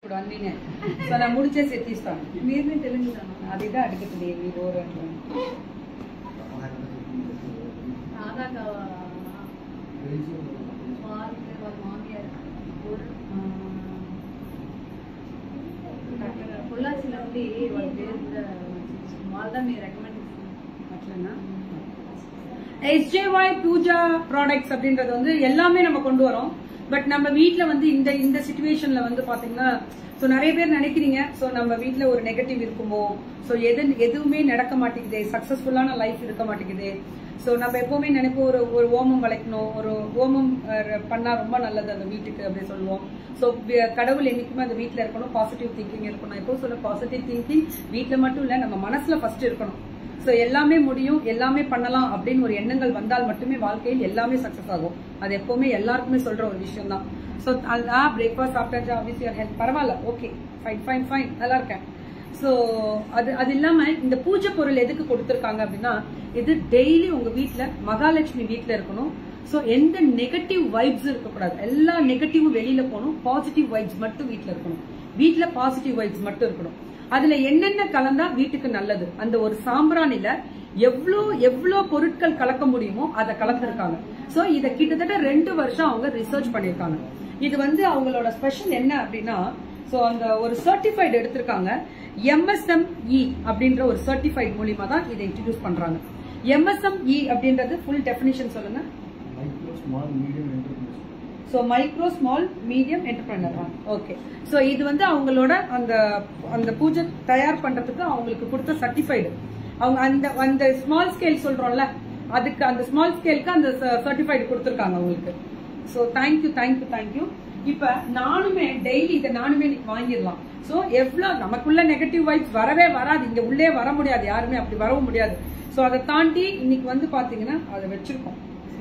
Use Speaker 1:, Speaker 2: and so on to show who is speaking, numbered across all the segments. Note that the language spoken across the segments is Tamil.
Speaker 1: ఇప్పుడు అన్నీనే సో నా ముడిచేసి ఎత్తిస్తాను
Speaker 2: మీరు తెలుగు தானா
Speaker 1: అది ఇదే అడుగుతుంది మీ ఓరు అంటాను
Speaker 2: ராதாக்கா வார் பேர் వాళ్ళ மாமியார் ஒரு డాక్టర్ పొల్లాసిలో ఉండి వాళ్ళ పేరు కూడా వాళ్ళ మీరు రికమెండ్
Speaker 1: అట్లనా எஸ்ஜேஒய் பூஜா ப்ராடக்ட்ஸ் அப்படின்றது வந்து எல்லாமே நம்ம கொண்டு வரோம் பட் நம்ம வீட்ல வந்து இந்த இந்த சுச்சுவேஷன்ல வந்து பாத்தீங்கன்னா ஸோ நிறைய பேர் நினைக்கிறீங்க ஸோ நம்ம வீட்ல ஒரு நெகட்டிவ் இருக்குமோ ஸோ எது எதுவுமே நடக்க மாட்டேங்குது சக்சஸ்ஃபுல்லான லைஃப் இருக்க மாட்டேங்குது ஸோ நம்ம எப்பவுமே நினைப்போம் ஒரு ஒரு ஓமம் வளைக்கணும் ஒரு ஓமம் அஹ், பண்ணா ரொம்ப நல்லது அந்த வீட்டுக்கு அப்படி சொல்லுவோம் ஸோ கடவுள் என்னைக்குமே அந்த வீட்ல இருக்கணும் பாசிட்டிவ் திங்கிங் இருக்கணும் எப்போ சொல்ல பாசிட்டிவ் திங்கிங் வீட்ல மட்டும் இல்ல நம்ம மனசுல ஃபர்ஸ்ட் இருக்கணும் ஸோ எல்லாமே முடியும் எல்லாமே பண்ணலாம் அப்படின்னு ஒரு எண்ணங்கள் வந்தால் மட்டுமே வாழ்க்கையில் எல்லாமே சக்சஸ் ஆகும் அது எப்பவுமே எல்லாருக்குமே சொல்ற ஒரு விஷயம் தான் ஸோ அதான் பிரேக்ஃபாஸ்ட் சாப்பிட்டாச்சா ஆஃபீஸ் யூர் ஹெல்த் பரவாயில்ல ஓகே ஃபைன் ஃபைன் ஃபைன் நல்லா இருக்கேன் ஸோ அது அது இல்லாம இந்த பூஜை பொருள் எதுக்கு கொடுத்துருக்காங்க அப்படின்னா இது டெய்லி உங்க வீட்ல மகாலட்சுமி வீட்ல இருக்கணும் ஸோ எந்த நெகட்டிவ் வைப்ஸ் இருக்கக்கூடாது எல்லா நெகட்டிவும் வெளியில போகணும் பாசிட்டிவ் வைப்ஸ் மட்டும் வீட்ல இருக்கணும் வீட்ல பாசிட்டிவ் வைப்ஸ் மட்டும் இருக்கணும் அதுல என்னென்ன கலந்தா வீட்டுக்கு நல்லது அந்த ஒரு சாம்பிராணில எவ்வளோ எவ்வளோ பொருட்கள் கலக்க முடியுமோ அதை கலந்துருக்காங்க சோ இத கிட்டத்தட்ட ரெண்டு வருஷம் அவங்க ரிசர்ச் பண்ணிருக்காங்க இது வந்து அவங்களோட ஸ்பெஷல் என்ன அப்படின்னா சோ அந்த ஒரு சர்டிஃபைடு எடுத்திருக்காங்க எம்எஸ்எம்இ அப்படின்ற ஒரு சர்டிஃபைட் மூலியமா தான் இதை இன்ட்ரடியூஸ் பண்றாங்க எம்எஸ்எம்இ அப்படின்றது ஃபுல் டெஃபினிஷன் சொல்லுங்க
Speaker 3: micro, small, medium enterprise.
Speaker 1: So micro small medium entrepreneur okay so இது வந்து அவங்களோட அந்த அந்த பூஜை தயார் பண்றதுக்கு அவங்களுக்கு கொடுத்த சர்டிஃபைடு அவங்க அந்த அந்த ஸ்மால் ஸ்கேல் சொல்றோம்ல அதுக்கு அந்த ஸ்மால் ஸ்கேலுக்கு அந்த சர்டிஃபைடு கொடுத்துருக்காங்க அவங்களுக்கு ஸோ தேங்க்யூ தேங்க்யூ தேங்க்யூ இப்ப நானுமே டெய்லி இதை நானுமே இன்னைக்கு வாங்கிடலாம் ஸோ எவ்வளவு நமக்குள்ள நெகட்டிவ் வைப்ஸ் வரவே வராது இங்க உள்ளே வர முடியாது யாருமே அப்படி வரவும் முடியாது ஸோ அதை தாண்டி இன்னைக்கு வந்து பாத்தீங்கன்னா அதை வச்சிருக்கோம்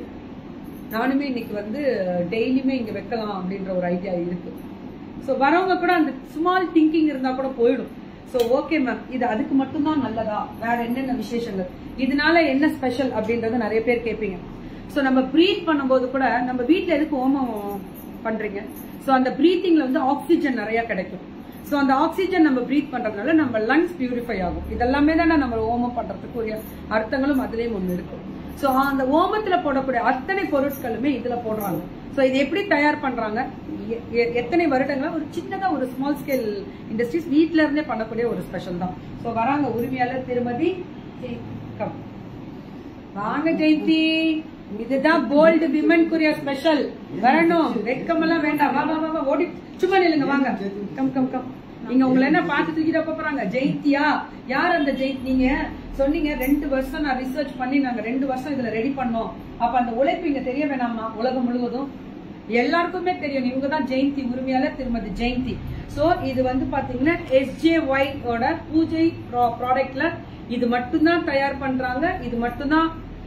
Speaker 1: நானுமே இன்னைக்கு வந்து டெய்லியுமே இங்க வைக்கலாம் அப்படின்ற ஒரு ஐடியா இருக்கு சோ வரவங்க கூட அந்த ஸ்மால் திங்கிங் இருந்தா கூட போயிடும் சோ ஓகே மேம் இது அதுக்கு மட்டும்தான் நல்லதா வேற என்னென்ன விசேஷங்கள் இதனால என்ன ஸ்பெஷல் அப்படின்றத நிறைய பேர் கேட்பீங்க சோ நம்ம ப்ரீத் பண்ணும்போது கூட நம்ம வீட்ல எதுக்கு ஓமம் பண்றீங்க சோ அந்த ப்ரீத்திங்ல வந்து ஆக்சிஜன் நிறைய கிடைக்கும் சோ அந்த ஆக்சிஜன் நம்ம ப்ரீத் பண்றதுனால நம்ம லங்ஸ் பியூரிஃபை ஆகும் இதெல்லாமே தானே நம்ம ஓமம் பண்றதுக்குரிய அர்த்தங்களும் அதுலயும் ஒண்ணு இருக்கு சோ அந்த ஓமத்துல போடக்கூடிய அத்தனை பொருட்களுமே இதுல போடுறாங்க சோ இது எப்படி தயார் பண்றாங்க எ- எ- எத்தனை வருடங்களா ஒரு சின்னதா ஒரு ஸ்மால் ஸ்கேல் இண்டஸ்ட்ரீஸ் வீட்ல இருந்தே பண்ணக்கூடிய ஒரு ஸ்பெஷல் தான் சோ வராங்க உரிமையாளர் திருமதி கம். வாங்க ஜெயந்தி இதுதான் போல்டு விமன்குரிய ஸ்பெஷல் வரணும் வெட்கமெல்லாம் வேண்டாம் வா வா வா வா ஓடி சும்மா நில்லுங்க வாங்க கம் கம் கம் நீங்க உங்களை என்ன பார்த்து தூக்கிட்டு போறாங்க ஜெயந்தியா யார் அந்த ஜெயந்த் நீங்க சொன்னீங்க ரெண்டு வருஷம் நான் ரிசர்ச் பண்ணி நாங்க ரெண்டு வருஷம் இதுல ரெடி பண்ணோம் அப்ப அந்த உழைப்பு இங்க தெரிய வேணாமா உலகம் முழுவதும் எல்லாருக்குமே தெரியும் இவங்க தான் ஜெயந்தி உரிமையாளர் திருமதி ஜெயந்தி சோ இது வந்து பாத்தீங்கன்னா எஸ்ஜேஒய் ஓட பூஜை ப்ராடக்ட்ல இது மட்டும்தான் தயார் பண்றாங்க இது மட்டும்தான்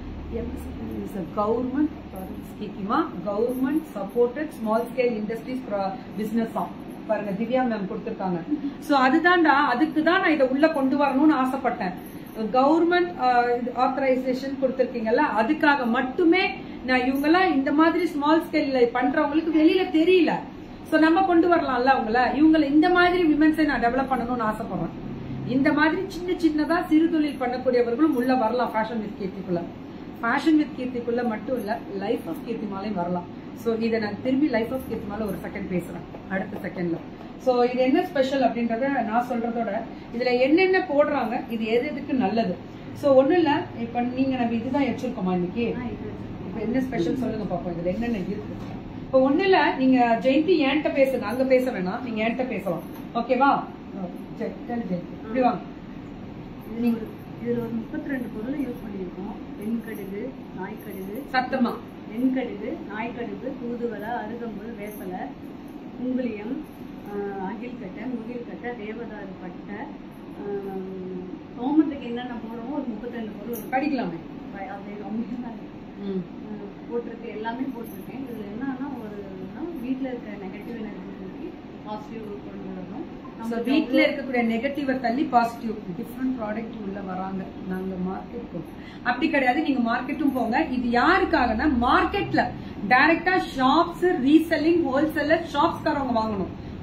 Speaker 1: கவர்மெண்ட் ஸ்கீமா government supported small scale industries business தான் பாருங்க திவ்யா மேம் கொடுத்திருக்காங்க சோ அதுதான்டா அதுக்கு தான் நான் இதை உள்ள கொண்டு வரணும்னு ஆசைப்பட்டேன் கவர்மெண்ட் ஆத்தரைசேஷன் கொடுத்திருக்கீங்கல்ல அதுக்காக மட்டுமே நான் இவங்கெல்லாம் இந்த மாதிரி ஸ்மால் ஸ்கேல்ல பண்றவங்களுக்கு வெளியில தெரியல சோ நம்ம கொண்டு வரலாம்ல அவங்கள இவங்களை இந்த மாதிரி விமன்ஸை நான் டெவலப் பண்ணணும்னு ஆசைப்படுறேன் இந்த மாதிரி சின்ன சின்னதா சிறு தொழில் பண்ணக்கூடியவர்களும் உள்ள வரலாம் ஃபேஷன் வித் கீர்த்திக்குள்ள ஃபேஷன் வித் கீர்த்திக்குள்ள மட்டும் இல்ல லைஃப் ஆஃப் கீர்த்தி மாலையும் வரலாம் சோ இதை நான் திரும்பி லைஃப் ஆஃப் கீர்த்தி மாலை ஒரு செகண்ட் பேசுறேன் அடுத்த செகண்ட்ல சோ இது என்ன ஸ்பெஷல் அப்படின்றத நான் சொல்றதோட இதுல என்னென்ன போடுறாங்க இது எது எதுக்கு நல்லது சோ ஒண்ணும் இல்ல இப்ப நீங்க நம்ம இதுதான் வச்சிருக்கோமா இன்னைக்கு இப்ப என்ன ஸ்பெஷல் சொல்லுங்க பாப்போம் இதுல என்னென்ன இருக்கு இப்ப ஒண்ணு இல்ல நீங்க ஜெயந்தி என்கிட்ட பேசுங்க அங்க பேச வேணாம் நீங்க என்கிட்ட பேசலாம் ஓகேவா சரி சரி ஜெயந்தி இப்படி வாங்க
Speaker 2: இது நீங்க இதுல ஒரு முப்பத்தி ரெண்டு பொருள் யூஸ் பண்ணியிருக்கோம் வெண்கடுகு நாய்க்கடுகு
Speaker 1: சத்தமா
Speaker 2: வெண்கடுகு நாய்க்கடுகு தூதுவளை அருகம்புல் வேப்பலை குங்குளியம் ஆஹ், அகில்கட்டை முகில்கட்டை தேவதாரு பட்டை ஆஹ், ஹோமத்துக்கு என்னென்ன போடுறோமோ ஒரு முப்பத்தி ரெண்டு பொருள் இருக்கு.
Speaker 1: படிக்கலாமே
Speaker 2: ப- அது கம்மியாக தான் இருக்கு.
Speaker 1: ம்.
Speaker 2: ஆஹ், போட்டிருக்கு எல்லாமே போட்டிருக்கேன் இதுல என்னன்னா ஒரு வீட்டில் இருக்க நெகட்டிவ் எனர்ஜி பாசிட்டிவ் கொண்டு வரணும்
Speaker 1: So,
Speaker 2: நம்ம
Speaker 1: வீட்ல இருக்கக்கூடிய நெகட்டிவ தள்ளி பாசிட்டிவ் டிஃப்ரெண்ட் ப்ராடக்ட் உள்ள வராங்க நாங்க மார்க்கெட் போறோம் அப்படி கிடையாது நீங்க மார்க்கெட்டும் போங்க இது யாருக்காகனா மார்க்கெட்ல டைரக்டா ஷாப்ஸ் ரீசெல்லிங் ஹோல்சேலர் ஷாப்ஸ்காரவங்க வாங்கணும்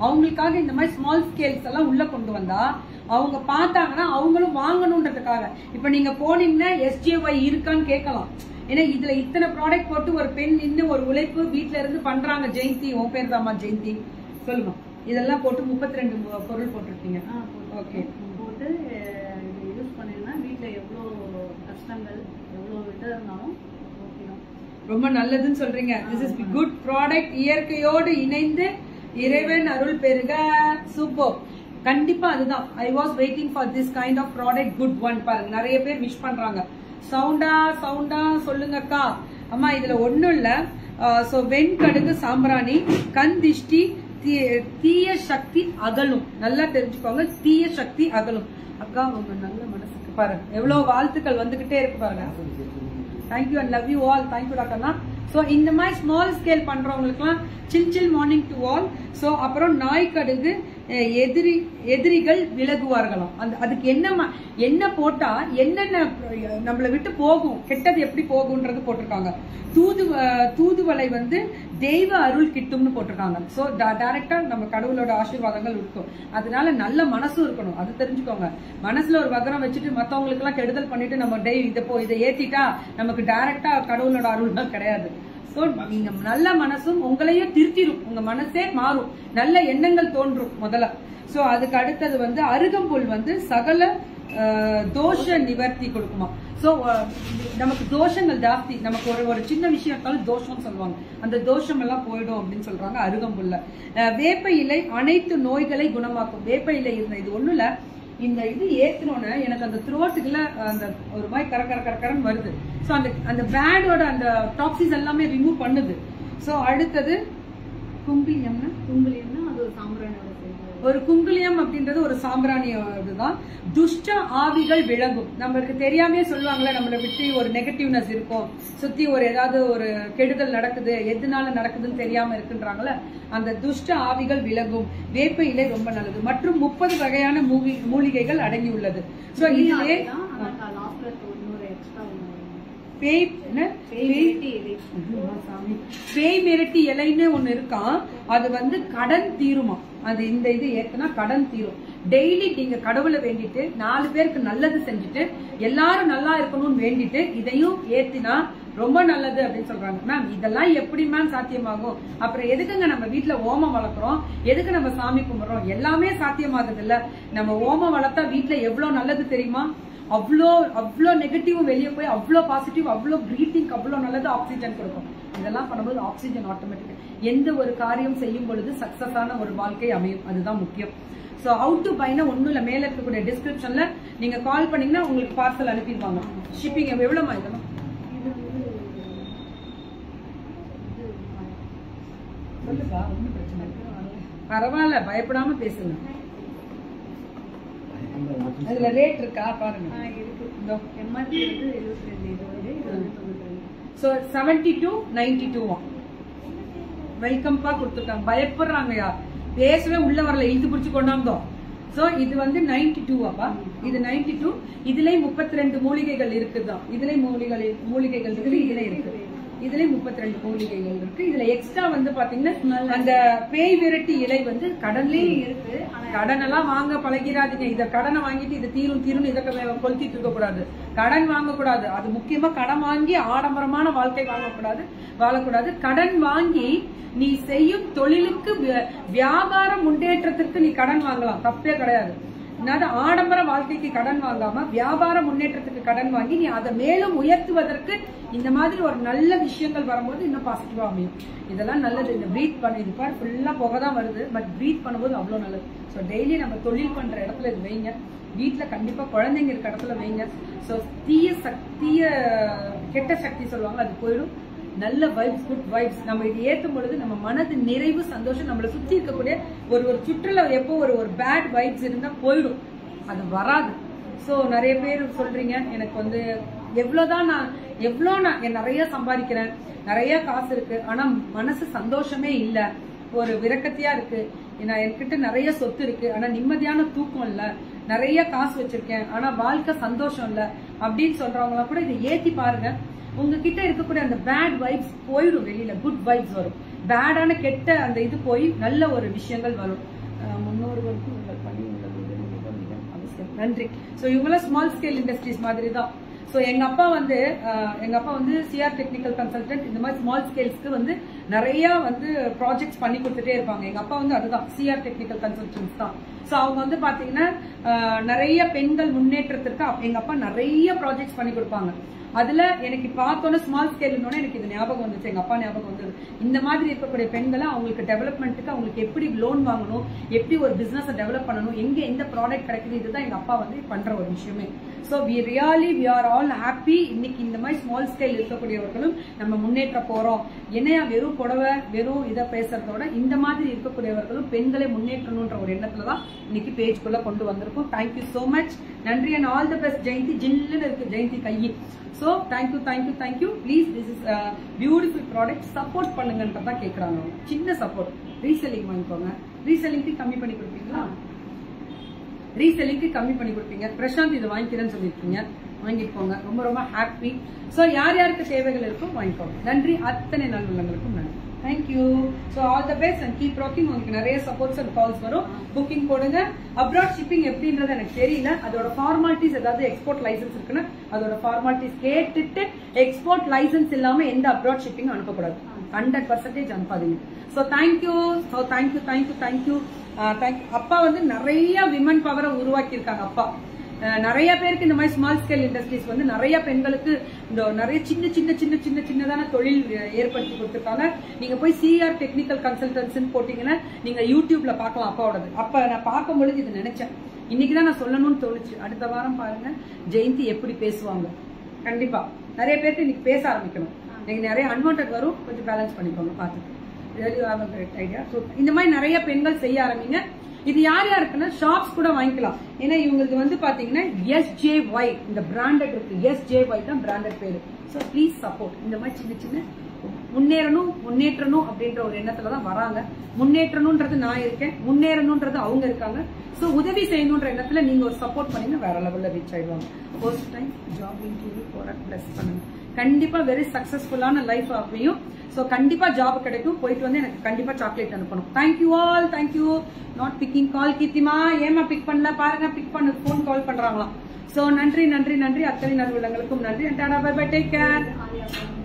Speaker 1: அவங்களுக்காக இந்த மாதிரி ஸ்மால் ஸ்கேல்ஸ் எல்லாம் உள்ள கொண்டு வந்தா அவங்க பார்த்தாங்கன்னா அவங்களும் வாங்கணுன்றதுக்காக இப்ப நீங்க போனீங்கன்னா எஸ்ஜேஒய் இருக்கான்னு கேட்கலாம் ஏன்னா இதுல இத்தனை ப்ராடக்ட் போட்டு ஒரு பெண் நின்று ஒரு உழைப்பு வீட்ல இருந்து பண்றாங்க ஜெயந்தி உன் பேர் தாமா ஜெயந்தி சொல்லுமா இதெல்லாம் போட்டு முப்பத்தி ரெண்டு பொருள் போட்டிருக்கீங்க
Speaker 2: ஆ, போட்டு-
Speaker 1: Okay.
Speaker 2: போட்டு அஹ், இது யூஸ் பண்ணீங்கன்னா வீட்ல எவ்வளோ கஷ்டங்கள் எவ்வளோ இது இருந்தாலும் ஓகேதான்
Speaker 1: ரொம்ப நல்லதுன்னு சொல்றீங்க திஸ் இஸ் குட் ப்ராடக்ட் இயற்கையோடு இணைந்து இறைவன் அருள் பெருக சூப்பர் கண்டிப்பா அதுதான் I was waiting for this kind of product good one பாருங்க நிறைய பேர் விஷ் பண்றாங்க சவுண்டா சவுண்டா சொல்லுங்கக்கா அம்மா இதுல ஒண்ணும் இல்ல சோ வெண்கடுகு சாம்பிராணி கண் திஷ்டி தீ- தீய சக்தி அகலும் நல்லா தெரிஞ்சுக்கோங்க தீய சக்தி அகலும் அக்கா உங்க நல்ல மனசுக்கு பாருங்க எவ்வளவு வாழ்த்துக்கள் வந்துகிட்டே இருக்கு பாருங்க thank you and love you all thank you டாக்டர்னா ஸோ இந்த மாதிரி ஸ்மால் ஸ்கேல் பண்றவங்களுக்குலாம் chill chill morning to all so அப்புறம் நாய்க்கடுகு அஹ், எதிரி எதிரிகள் விலகுவார்களாம் அந்த அதுக்கு என்ன ம- என்ன போட்டா என்னென்ன அஹ், நம்மளை விட்டு போகும் கெட்டது எப்படி போகும்ன்றது போட்டிருக்காங்க தூது அஹ், தூதுவளை வந்து தெய்வ அருள் கிட்டும்னு போட்டிருக்காங்க ஸோ டைரக்டா நம்ம கடவுளோட ஆசீர்வாதங்கள் இருக்கும் அதனால நல்ல மனசும் இருக்கணும் அது தெரிஞ்சுக்கோங்க மனசுல ஒரு வகரம் வச்சுட்டு மத்தவங்களுக்கு எல்லாம் கெடுதல் பண்ணிட்டு நம்ம டெய் இதை போ இதை ஏத்திட்டா நமக்கு டைரக்டா கடவுளோட அருள்லாம் கிடையாது சோ நீங்க நல்ல மனசும் உங்களையும் திருத்திடும் உங்க மனசே மாறும் நல்ல எண்ணங்கள் தோன்றும் முதல்ல சோ அதுக்கு அடுத்தது வந்து அருகம்புல் வந்து சகல அஹ், தோஷ நிவர்த்தி கொடுக்குமா சோ நமக்கு தோஷங்கள் ஜாஸ்தி நமக்கு ஒரு ஒரு சின்ன விஷயம் இருந்தாலும் தோஷம்னு சொல்லுவாங்க அந்த தோஷம் எல்லாம் போயிடும் அப்படின்னு சொல்றாங்க அருகம்புல்ல அஹ், வேப்ப இலை அனைத்து நோய்களை குணமாக்கும் வேப்ப இலை இருந்த இது ஒண்ணும் இல்ல இந்த இது ஏத்துனோன்னு எனக்கு அந்த த்ரோட்டுக்குள்ள அந்த ஒரு மாதிரி கர கர கர கரன்னு வருது சோ அந்த அந்த பேடோட அந்த டாக்ஸிஸ் எல்லாமே ரிமூவ் பண்ணுது சோ அடுத்தது கும்பிலியம்னா
Speaker 2: குங்குலியம்னா அது ஒரு சாம்பிராணியோட சேர்ந்து
Speaker 1: ஒரு குங்குலியம் அப்படின்றது ஒரு சாம்பிராணி இதுதான் துஷ்ட ஆவிகள் விலகும் நம்மளுக்கு தெரியாமே சொல்லுவாங்கல்ல நம்மளை விட்டு ஒரு நெகட்டிவ்னஸ் இருக்கும் சுத்தி ஒரு ஏதாவது ஒரு கெடுதல் நடக்குது எதுனால நடக்குதுன்னு தெரியாம இருக்குன்றாங்கல்ல அந்த துஷ்ட ஆவிகள் விலகும் வேப்ப இலை ரொம்ப நல்லது மற்றும் முப்பது வகையான மூவி மூலிகைகள் அடங்கி உள்ளது சோ இதுவே
Speaker 2: தான் ஆனா லாஸ்ட்ல இன்னொரு எக்ஸ்ட்ரா ஒன்று
Speaker 1: பேய் என்ன பேய்
Speaker 2: இலை
Speaker 1: ஐயோ, சாமி. பேய் மிரட்டி இலைன்னு ஒண்ணு இருக்கான் அது வந்து கடன் தீருமா அது இந்த இது ஏத்துனா கடன் தீரும் டெய்லி நீங்க கடவுளை வேண்டிட்டு நாலு பேருக்கு நல்லது செஞ்சுட்டு எல்லாரும் நல்லா இருக்கணும்னு வேண்டிட்டு இதையும் ஏத்தினா ரொம்ப நல்லது அப்படின்னு சொல்றாங்க மேம் இதெல்லாம் எப்படி மேம் சாத்தியமாகும் அப்புறம் எதுக்குங்க நம்ம வீட்ல ஓமம் வளர்க்குறோம் எதுக்கு நம்ம சாமி கும்பிடுறோம் எல்லாமே சாத்தியமாகுது இல்ல நம்ம ஓமம் வளர்த்தா வீட்ல எவ்வளவு நல்லது தெரியுமா அவ்வளோ அவ்வளோ நெகட்டிவும் வெளியே போய் அவ்வளோ பாசிட்டிவ் அவ்வளோ பிரீத்திங் அவ்வளோ நல்லது ஆக்சிஜன் கொடுக்கும் இதெல்லாம் பண்ணும்போது ஆக்சிஜன் ஆட்டோமேட்டிக் எந்த ஒரு காரியம் செய்யும் பொழுது சக்சஸான ஒரு வாழ்க்கை அமையும் அதுதான் முக்கியம் ஸோ அவுட் டு பைனா ஒன்றும் இல்லை மேலே இருக்கக்கூடிய டிஸ்கிரிப்ஷன்ல நீங்க கால் பண்ணீங்கன்னா உங்களுக்கு பார்சல் அனுப்பிடுவாங்க ஷிப்பிங் எவ்வளோமா இதெல்லாம்
Speaker 2: இது வந்து இது
Speaker 1: சொல்லுப்பா ஒன்றும் பிரச்சனை இல்லை பரவாயில்ல பயப்படாம பேசுங்க அதுல ரேட் இருக்கா பாருங்க
Speaker 2: ஆ, இருக்கு
Speaker 1: இதோ
Speaker 2: எம்ஆர்பி வந்து எழுபத்தி ரெண்டு இது வந்து இது வந்து தொண்ணூத்தி ரெண்டு
Speaker 1: ஸோ செவன்டி டூ நைன்டி டூவா வெல்கம்பா கொடுத்துருக்காங்க பயப்படுறாங்கயா பேசவே உள்ள வரல இழுத்து பிடிச்சு கொண்டாந்தோம் சோ இது வந்து நைன்டி டூவாப்பா இது நைன்டி டூ இதுலயும் முப்பத்தி ரெண்டு மூலிகைகள் இருக்குதான் இதுலயும் மூலிகள் மூலிகைகள் இருக்குது இதுல இருக்கு இதுலயும் முப்பத்தி ரெண்டு மூலிகைகள் இருக்கு இதுல எக்ஸ்ட்ரா வந்து பாத்தீங்கன்னா அந்த பேய் விரட்டி இலை வந்து கடன்லயே
Speaker 2: இருக்கு ஆனா
Speaker 1: கடன் எல்லாம் வாங்க பழகிறாதீங்க இத கடனை வாங்கிட்டு இது தீரும் தீரும் இதை கொளுத்திட்டு இருக்க கூடாது கடன் வாங்கக்கூடாது அது முக்கியமா கடன் வாங்கி ஆடம்பரமான வாழ்க்கை வாங்கக்கூடாது வாழக்கூடாது கடன் வாங்கி நீ செய்யும் தொழிலுக்கு வியா- வியாபார முன்னேற்றத்திற்கு நீ கடன் வாங்கலாம் தப்பே கிடையாது அதாவது ஆடம்பர வாழ்க்கைக்கு கடன் வாங்காம வியாபார முன்னேற்றத்துக்கு கடன் வாங்கி நீ அதை மேலும் உயர்த்துவதற்கு இந்த மாதிரி ஒரு நல்ல விஷயங்கள் வரும்போது இன்னும் பாசிட்டிவா அமையும் இதெல்லாம் நல்லது இந்த ப்ரீத் பண்ண இது பாரு ஃபுல்லா புகை தான் வருது பட் ப்ரீத் பண்ணும்போது அவ்வளவு நல்லது ஸோ டெய்லி நம்ம தொழில் பண்ற இடத்துல இது வைங்க வீட்ல கண்டிப்பா குழந்தைங்க இருக்க இடத்துல வைங்க ஸோ தீய சக்திய கெட்ட சக்தி சொல்லுவாங்க அது போயிடும் நல்ல வைப்ஸ் குட் வைப்ஸ் நம்ம இது ஏத்தும் பொழுது நம்ம மனது நிறைவு சந்தோஷம் நம்மளை சுத்தி இருக்கக்கூடிய ஒரு ஒரு சுற்றுலா எப்போ ஒரு ஒரு பேட் வைப்ஸ் இருந்தா போயிடும் அது வராது சோ நிறைய பேர் சொல்றீங்க எனக்கு வந்து எவ்வளவுதான் நான் எவ்வளோ நான் என் நிறைய சம்பாதிக்கிறேன் நிறைய காசு இருக்கு ஆனா மனசு சந்தோஷமே இல்ல ஒரு விரக்கத்தியா இருக்கு நான் என்கிட்ட நிறைய சொத்து இருக்கு ஆனா நிம்மதியான தூக்கம் இல்ல நிறைய காசு வச்சிருக்கேன் ஆனா வாழ்க்கை சந்தோஷம் இல்ல அப்படின்னு சொல்றவங்க கூட இதை ஏத்தி பாருங்க உங்ககிட்ட இருக்கக்கூடிய அந்த பேட் வைப்ஸ் போயிடும் வெளியில குட் வைப்ஸ் வரும் பேடான கெட்ட அந்த இது போய் நல்ல ஒரு விஷயங்கள் வரும் அவர்களுக்கு உங்கள் பணி உங்கள் உதவி மிக மிக அவசியம் நன்றி ஸோ இவங்களாம் ஸ்மால் ஸ்கேல் இண்டஸ்ட்ரீஸ் மாதிரி தான் ஸோ எங்க அப்பா வந்து அஹ், எங்க அப்பா வந்து சிஆர் டெக்னிக்கல் கன்சல்டன்ட் இந்த மாதிரி ஸ்மால் ஸ்கேல்ஸ்க்கு வந்து நிறைய வந்து ப்ராஜெக்ட்ஸ் பண்ணி கொடுத்துட்டே இருப்பாங்க எங்க அப்பா வந்து அதுதான் சிஆர் டெக்னிக்கல் கன்சல்டன்ஸ் தான் ஸோ அவங்க வந்து பாத்தீங்கன்னா அஹ், நிறைய பெண்கள் முன்னேற்றத்திற்கு அப்- எங்க அப்பா நிறைய ப்ராஜெக்ட்ஸ் பண்ணி கொடுப்பாங்க அதுல எனக்கு பார்த்தோன்னே ஸ்மால் ஸ்கேல் எனக்கு இது ஞாபகம் வந்துச்சு எங்க அப்பா ஞாபகம் வந்தது இந்த மாதிரி இருக்கக்கூடிய பெண்களை அவங்களுக்கு டெவலப்மெண்ட்டுக்கு அவங்களுக்கு எப்படி லோன் வாங்கணும் எப்படி ஒரு பிசினஸ் டெவலப் பண்ணணும் எங்க எந்த ப்ராடக்ட் கிடைக்குது இதுதான் எங்க அப்பா வந்து பண்ற ஒரு விஷயமே so we really we are all happy இன்னைக்கு இந்த மாதிரி ஸ்மால் ஸ்கேல் இருக்கக்கூடியவர்களும் நம்ம முன்னேற்ற போறோம் என்னையா வெறும் புடவை வெறும் இதை பேசுறதோட இந்த மாதிரி இருக்கக்கூடியவர்களும் பெண்களை முன்னேற்றணுன்ற ஒரு எண்ணத்துல தான் இன்னைக்கு பேஜ்குள்ள கொண்டு வந்திருக்கோம் தேங்க்யூ so மச் நன்றி and all the best Jayanthi ஜில்லுன்னு இருக்கு ஜெயந்தி கையி so thank you thank you thank you please this is beautiful product support பண்ணுங்கன்றதான் கேட்குறாங்க அவங்க சின்ன சப்போர்ட் ரீசெல்லிங் வாங்கிக்கோங்க ரீசெல்லிங்க்கு கம்மி பண்ணி கொடுப்பீங்களா ரீசெல்லிங்க்கு கம்மி பண்ணி கொடுப்பீங்க பிரசாந்த் இது வாங்கிக்கிறேன்னு சொல்லியிருக்கீங்க வாங்கிட்டு போங்க ரொம்ப ரொம்ப ஹாப்பி ஸோ யார் யாருக்கு தேவைகள் இருக்கோ வாங்கிக்கோங்க நன்றி அத்தனை நல்லுள்ளங்களுக்கும் நன்றி thank you so all the best and keep rocking உங்களுக்கு நிறைய சப்போர்ட்ஸ் அண்ட் கால்ஸ் வரும் புக்கிங் போடுங்க அப்ராட் ஷிப்பிங் எப்படின்றது எனக்கு தெரியல அதோட ஃபார்மாலிட்டிஸ் ஏதாவது எக்ஸ்போர்ட் லைசன்ஸ் இருக்குன்னா அதோட ஃபார்மாலிட்டிஸ் கேட்டுட்டு எக்ஸ்போர்ட் லைசன்ஸ் இல்லாம எந்த அப்ராட் ஷிப்பிங் அனுப்பக்கூடாது ஹண்ட்ரட் பர்சன்டேஜ் அனுப்பாதீங்க so thank you so thank you thank you thank you thank you அப்பா வந்து நிறைய விமன் பவரை உருவாக்கி இருக்காங்க அப்பா அஹ் நிறைய பேருக்கு இந்த மாதிரி ஸ்மால் ஸ்கேல் இண்டஸ்ட்ரீஸ் வந்து நிறைய பெண்களுக்கு இந்த நிறைய சின்ன சின்ன சின்ன சின்ன சின்னதான தொழில் அஹ், ஏற்படுத்தி கொடுத்துருக்காங்க நீங்க போய் சிஆர் டெக்னிக்கல் கன்சல்டன்ஸ் போட்டீங்கன்னா நீங்க யூடியூப்ல பார்க்கலாம் அப்பாவோடது அப்ப நான் பார்க்கும் பொழுது இது நினைச்சேன் இன்னைக்கு தான் நான் சொல்லணும்னு தோணுச்சு அடுத்த வாரம் பாருங்க ஜெயந்தி எப்படி பேசுவாங்க கண்டிப்பா நிறைய பேருக்கு இன்னைக்கு பேச ஆரம்பிக்கணும் எனக்கு நிறைய அன்வான்ட் வரும் கொஞ்சம் பேலன்ஸ் பண்ணிக்கோங்க பார்த்துட்டு really have a great idea. So, இந்த மாதிரி நிறைய பெண்கள் செய்ய ஆரம்பிங்க இது யார் யாருக்குன்னா ஷாப்ஸ் கூட வாங்கிக்கலாம் ஏன்னா இவங்களுக்கு வந்து பாத்தீங்கன்னா எஸ் ஜே ஒய் இந்த பிராண்டட் இருக்கு எஸ் ஜே ஒய் தான் பிராண்டட் பேரு ஸோ ப்ளீஸ் சப்போர்ட் இந்த மாதிரி சின்ன சின்ன முன்னேறணும் முன்னேற்றணும் அப்படின்ற ஒரு எண்ணத்துல தான் வராங்க முன்னேற்றணும்ன்றது நான் இருக்கேன் முன்னேறணும்ன்றது அவங்க இருக்காங்க ஸோ உதவி செய்யணுன்ற எண்ணத்துல நீங்க ஒரு சப்போர்ட் பண்ணீங்கன்னா வேற லெவல்ல ரீச் ஆயிடுவாங்க ஃபர்ஸ்ட் டைம் ஜாப் இன்டர்வியூ போற பிளஸ் பண்ணுங்க கண்டிப்பா வெரி சக்சஸ்ஃபுல்லான லைஃப் அமையும் ஸோ கண்டிப்பா ஜாப் கிடைக்கும் போயிட்டு வந்து எனக்கு கண்டிப்பா சாக்லேட் அனுப்பணும் thank you all thank you not picking call கீர்த்திமா ஏமா பிக் பண்ணல பாருங்க பிக் பண்ண ஃபோன் கால் பண்றாங்களாம் ஸோ நன்றி நன்றி நன்றி அத்தனை நல்வுள்ளங்களுக்கும் நன்றி tata bye bye take care
Speaker 2: Alia